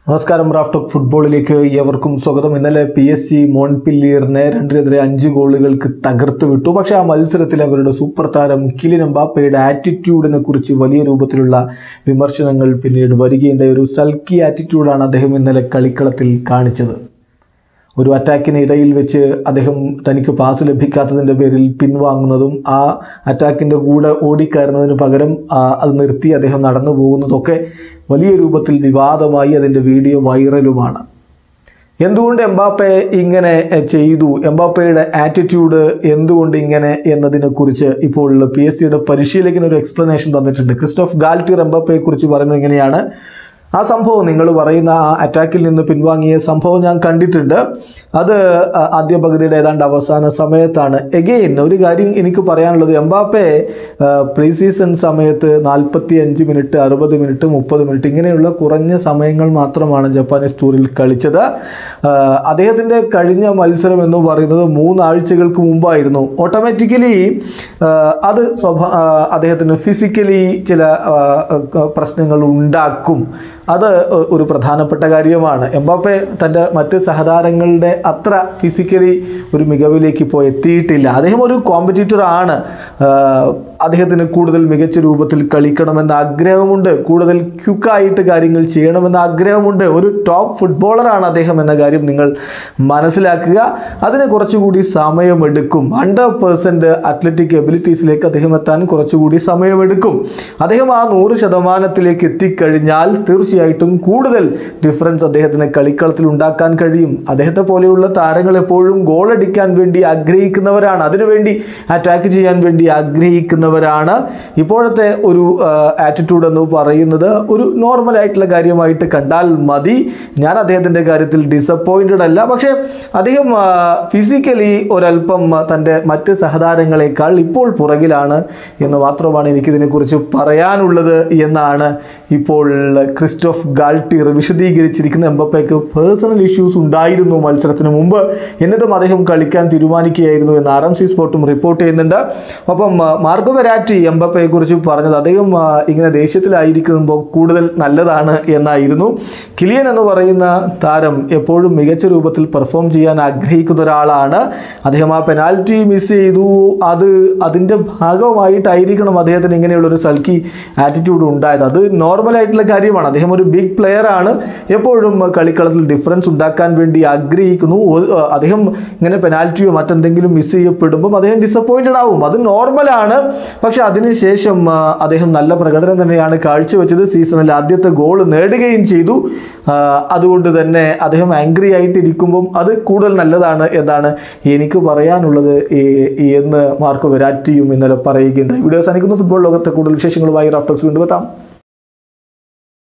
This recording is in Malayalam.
നമസ്കാരം റാഫ്റ്റോക്ക് ഫുട്ബോളിലേക്ക് ഏവർക്കും സ്വാഗതം ഇന്നലെ പി എസ് ജി മോൺപില്ലിയറിനെ രണ്ടിനെതിരെ അഞ്ച് ഗോളുകൾക്ക് തകർത്ത് വിട്ടു പക്ഷേ ആ മത്സരത്തിൽ അവരുടെ സൂപ്പർ താരം കിലിൻ എംബാപ്പയുടെ ആറ്റിറ്റ്യൂഡിനെ കുറിച്ച് വലിയ രൂപത്തിലുള്ള വിമർശനങ്ങൾ പിന്നീട് വരികയുണ്ടായ ഒരു സൽക്കി ആറ്റിറ്റ്യൂഡാണ് അദ്ദേഹം ഇന്നലെ കളിക്കളത്തിൽ കാണിച്ചത് ഒരു അറ്റാക്കിന് ഇടയിൽ വെച്ച് അദ്ദേഹം തനിക്ക് പാസ് ലഭിക്കാത്തതിൻ്റെ പേരിൽ പിൻവാങ്ങുന്നതും ആ അറ്റാക്കിൻ്റെ കൂടെ ഓടിക്കയറുന്നതിന് പകരം ആ, അത് നിർത്തി അദ്ദേഹം നടന്നു പോകുന്നതൊക്കെ വലിയ രൂപത്തിൽ വിവാദമായി അതിൻ്റെ വീഡിയോ വൈറലുമാണ് എന്തുകൊണ്ട് എംബാപ്പെ ഇങ്ങനെ എഹ്, ചെയ്തു എംബാപ്പയുടെ ആറ്റിറ്റ്യൂഡ് എന്തുകൊണ്ട് ഇങ്ങനെ എന്നതിനെക്കുറിച്ച് ഇപ്പോൾ പി എസ് സിയുടെ പരിശീലകന് ഒരു എക്സ്പ്ലനേഷൻ തന്നിട്ടുണ്ട് ക്രിസ്റ്റോഫ് ഗാൽറ്റിർ എംബാപ്പയെ കുറിച്ച് പറയുന്നത് ഇങ്ങനെയാണ് ആ സംഭവം നിങ്ങൾ പറയുന്ന ആ അറ്റാക്കിൽ നിന്ന് പിൻവാങ്ങിയ സംഭവം ഞാൻ കണ്ടിട്ടുണ്ട് അത് ആ, ആദ്യ പകുതിയുടെ ഏതാണ്ട് അവസാന സമയത്താണ് എഗെയിൻ ഒരു കാര്യം എനിക്ക് പറയാനുള്ളത് എംബാപ്പെ പ്രീ സീസൺ സമയത്ത് നാൽപ്പത്തി അഞ്ച് മിനിറ്റ് അറുപത് മിനിറ്റ് മുപ്പത് മിനിറ്റ് ഇങ്ങനെയുള്ള കുറഞ്ഞ സമയങ്ങൾ മാത്രമാണ് ജപ്പാനീസ് ടൂറിൽ കളിച്ചത് ആ, അദ്ദേഹത്തിൻ്റെ കഴിഞ്ഞ മത്സരം എന്ന് പറയുന്നത് മൂന്നാഴ്ചകൾക്ക് മുമ്പായിരുന്നു ഓട്ടോമാറ്റിക്കലി അത് സ്വഭാ ആ, അദ്ദേഹത്തിന് ഫിസിക്കലി ചില ആ, ക- പ്രശ്നങ്ങൾ ഉണ്ടാക്കും അത് ഒരു പ്രധാനപ്പെട്ട കാര്യമാണ് എംബാപ്പെ തൻ്റെ മറ്റ് സഹതാരങ്ങളുടെ അത്ര ഫിസിക്കലി ഒരു മികവിലേക്ക് ഇപ്പോൾ എത്തിയിട്ടില്ല അദ്ദേഹം ഒരു കോമ്പറ്റീറ്റർ ആണ് ആഹ് അദ്ദേഹത്തിന് കൂടുതൽ മികച്ച രൂപത്തിൽ കളിക്കണമെന്ന ആഗ്രഹമുണ്ട് കൂടുതൽ ക്യുക്കായിട്ട് കാര്യങ്ങൾ ചെയ്യണമെന്ന ആഗ്രഹമുണ്ട് ഒരു ടോപ്പ് ഫുട്ബോളറാണ് അദ്ദേഹം എന്ന കാര്യം നിങ്ങൾ മനസ്സിലാക്കുക അതിന് കുറച്ചുകൂടി സമയമെടുക്കും ഹൺഡ്രഡ് പേഴ്സൻറ്റ് അത്ലറ്റിക് എബിലിറ്റീസിലേക്ക് അദ്ദേഹം എത്താൻ കുറച്ചുകൂടി സമയമെടുക്കും അദ്ദേഹം ആ നൂറ് ശതമാനത്തിലേക്ക് എത്തിക്കഴിഞ്ഞാൽ തീർച്ചയായിട്ടും കൂടുതൽ ഡിഫറൻസ് അദ്ദേഹത്തിന് കളിക്കളത്തിൽ ഉണ്ടാക്കാൻ കഴിയും അദ്ദേഹത്തെ പോലെയുള്ള താരങ്ങൾ എപ്പോഴും ഗോൾ അടിക്കാൻ വേണ്ടി ആഗ്രഹിക്കുന്നവരാണ് അതിനുവേണ്ടി അറ്റാക്ക് ചെയ്യാൻ വേണ്ടി ആഗ്രഹിക്കുന്നവരാണ് ഇപ്പോഴത്തെ ഒരു ആറ്റിറ്റ്യൂഡ് എന്ന് പറയുന്നത് ഒരു നോർമൽ ആയിട്ടുള്ള കാര്യമായിട്ട് കണ്ടാൽ മതി ഞാൻ അദ്ദേഹത്തിൻ്റെ കാര്യത്തിൽ ഡിസപ്പോയിൻറ്റഡ് അല്ല പക്ഷേ അദ്ദേഹം ഫിസിക്കലി ഒരല്പം ആ, തൻ്റെ മറ്റ് സഹതാരങ്ങളെക്കാൾ ഇപ്പോൾ പുറകിലാണ് എന്ന് മാത്രമാണ് എനിക്കിതിനെക്കുറിച്ച് പറയാനുള്ളത് എന്നാണ് ഇപ്പോൾ ക്രിസ്റ്റോഫ് ഗാൾട്ടിർ വിശദീകരിച്ചിരിക്കുന്ന എംബപ്പയ്ക്ക് പേഴ്സണൽ ഇഷ്യൂസ് ഉണ്ടായിരുന്നു മത്സരത്തിന് മുമ്പ് എന്നിട്ടും അദ്ദേഹം കളിക്കാൻ തീരുമാനിക്കുകയായിരുന്നു എന്ന് ആർ എം സി സ്പോർട്ടും റിപ്പോർട്ട് ചെയ്യുന്നുണ്ട് ഒപ്പം ആ, മാർക്കോ വെരാറ്റി എംബപ്പയെ കുറിച്ച് പറഞ്ഞത് അദ്ദേഹം ആ, ഇങ്ങനെ ദേഷ്യത്തിലായിരിക്കുമ്പോൾ കൂടുതൽ നല്ലതാണ് എന്നായിരുന്നു കിലിയൻ എന്ന് പറയുന്ന താരം എപ്പോഴും മികച്ച രൂപത്തിൽ പെർഫോം ചെയ്യാൻ ആഗ്രഹിക്കുന്ന ഒരാളാണ് അദ്ദേഹം ആ പെനാൽറ്റി മിസ് ചെയ്തു അത് അതിൻ്റെ ഭാഗമായിട്ടായിരിക്കണം അദ്ദേഹത്തിന് ഇങ്ങനെയുള്ളൊരു സൽക്കി ആറ്റിറ്റ്യൂഡ് ഉണ്ടായത് അത് നോർമൽ ആയിട്ടുള്ള കാര്യമാണ് അദ്ദേഹം ഒരു ബിഗ് പ്ലെയർ ആണ് എപ്പോഴും കളിക്കളത്തിൽ ഡിഫറൻസ് ഉണ്ടാക്കാൻ വേണ്ടി ആഗ്രഹിക്കുന്നു ഒ- അദ്ദേഹം ഇങ്ങനെ പെനാൽറ്റിയോ മറ്റെന്തെങ്കിലും മിസ് ചെയ്യപ്പെടുമ്പം അദ്ദേഹം ഡിസപ്പോയിൻറ്റഡ് ആവും അത് നോർമലാണ് പക്ഷെ അതിനുശേഷം ആ, അദ്ദേഹം നല്ല പ്രകടനം തന്നെയാണ് കാഴ്ചവെച്ചത് സീസണിൽ ആദ്യത്തെ ഗോൾ നേടുകയും ചെയ്തു ആ, അതുകൊണ്ട് തന്നെ അദ്ദേഹം ആംഗ്രി ആയിട്ടിരിക്കുമ്പം അത് കൂടുതൽ നല്ലതാണ് എന്നാണ് എനിക്ക് പറയാനുള്ളത് ഈ- ഈ എന്ന് മാർക്കോ വെരാറ്റിയും ഇന്നലെ പറയുകയുണ്ടായി വീഡിയോ അവസാനിക്കുന്നു ഫുട്ബോൾ ലോകത്തെ കൂടുതൽ വിശേഷങ്ങളുമായി റാഫ്റ്റോക്സ് വീണ്ടും എത്താം